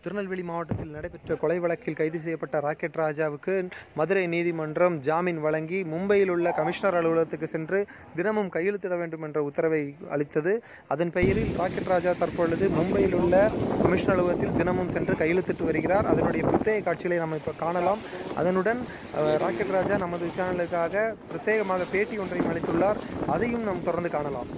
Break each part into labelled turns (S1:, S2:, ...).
S1: திருநெல்வேலி மாவட்டத்தில் நடைபெற்ற கொலை வழக்கில் கைது செய்யப்பட்ட ராக்கெட் ராஜாவுக்கு மதுரை நீதிமன்றம் ஜாமீன் வழங்கி மும்பையில் உள்ள கமிஷனர் அலுவலகத்துக்கு சென்று தினமும் கையெழுத்திட வேண்டும் என்ற உத்தரவை அளித்தது அதன் பெயரில் ராக்கெட் ராஜா தற்பொழுது மும்பையில் உள்ள கமிஷனர் அலுவலகத்தில் தினமும் சென்று கையெழுத்திட்டு வருகிறார் அதனுடைய பிரத்யேக காட்சிகளை நம்ம இப்போ காணலாம் அதனுடன் அஹ், ராக்கெட் ராஜா நமது சேனலுக்காக பிரத்யேகமாக பேட்டி ஒன்றையும் அளித்துள்ளார் அதையும் நாம் தொடர்ந்து காணலாம்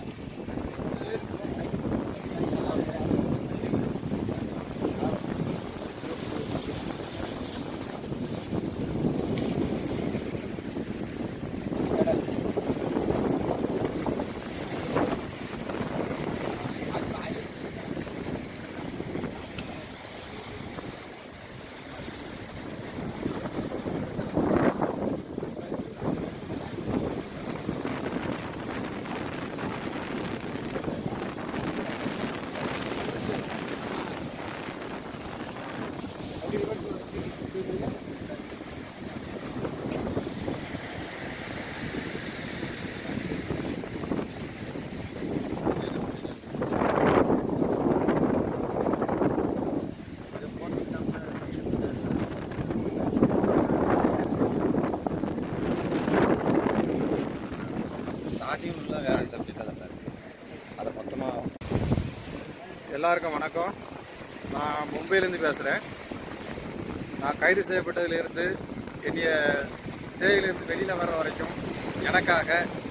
S2: ஸ்டார்டிங் உள்ள வேற சப்ஜெக்ட் அதில் இருக்கு அதை மொத்தமாக
S3: எல்லாருக்கும் வணக்கம் நான் மும்பையிலேருந்து பேசுகிறேன் நான் கைது செய்யப்பட்டதிலிருந்து என்னைய சிறையிலிருந்து வெளியில் வர வரைக்கும் எனக்காக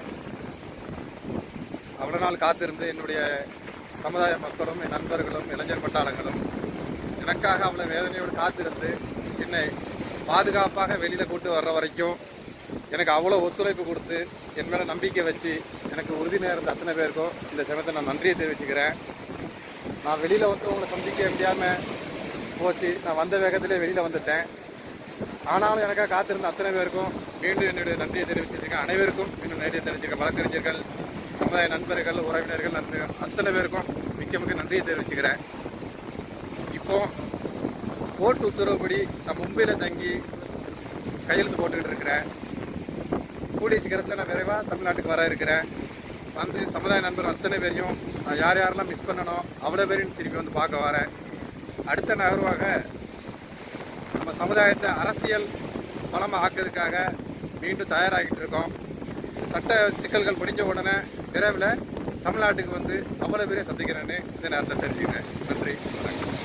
S3: அவ்வளோ நாள் காத்திருந்து என்னுடைய சமுதாய மக்களும் என் நண்பர்களும் இளைஞர் பட்டாளங்களும் எனக்காக அவ்வளோ வேதனையோடு காத்திருந்து என்னை பாதுகாப்பாக வெளியில் கூட்டு வர்ற வரைக்கும் எனக்கு அவ்வளோ ஒத்துழைப்பு கொடுத்து என் மேலே நம்பிக்கை வச்சு எனக்கு உறுதியாக இருந்த அத்தனை பேருக்கும் இந்த சமயத்தை நான் நன்றியை தெரிவிச்சுக்கிறேன் நான் வெளியில் வந்து உங்களை சந்திக்க முடியாமல் போச்சு நான் வந்த வேகத்திலே வெளியில் வந்துட்டேன் ஆனாலும் எனக்காக காத்திருந்த அத்தனை பேருக்கும் மீண்டும் என்னுடைய நன்றியை தெரிவிச்சிருக்கேன் அனைவருக்கும் இன்னும் நன்றியை தெரிவிச்சிருக்கேன் வழக்கறிஞர்கள் சமுதாய நண்பர்கள் உறவினர்கள் நண்பர்கள் அத்தனை பேருக்கும் மிக்க மிக்க நன்றியை தெரிவிச்சுக்கிறேன் இப்போ கோர்ட் உத்தரவுப்படி நான் மும்பையில் தங்கி கையெழுத்து போட்டுக்கிட்டு இருக்கிறேன் கூடிய சீக்கிரத்தில் நான் விரைவாக தமிழ்நாட்டுக்கு வர இருக்கிறேன் வந்து சமுதாய நண்பர் அத்தனை பேரையும் நான் யார் யாரெல்லாம் மிஸ் பண்ணனோ அவ்வளோ பேரையும் திரும்பி வந்து பார்க்க வரேன் அடுத்த நகர்வாக நம்ம சமுதாயத்தை அரசியல் பலமாக ஆக்கிறதுக்காக மீண்டும் தயாராகிட்டு இருக்கோம் சட்ட சிக்கல்கள் முடிஞ்ச உடனே விரைவில் தமிழ்நாட்டுக்கு வந்து அவ்வளோ பேரையும் சந்திக்கிறேன்னு இந்த நேரத்தை தெரிஞ்சுக்கிறேன் நன்றி வணக்கம்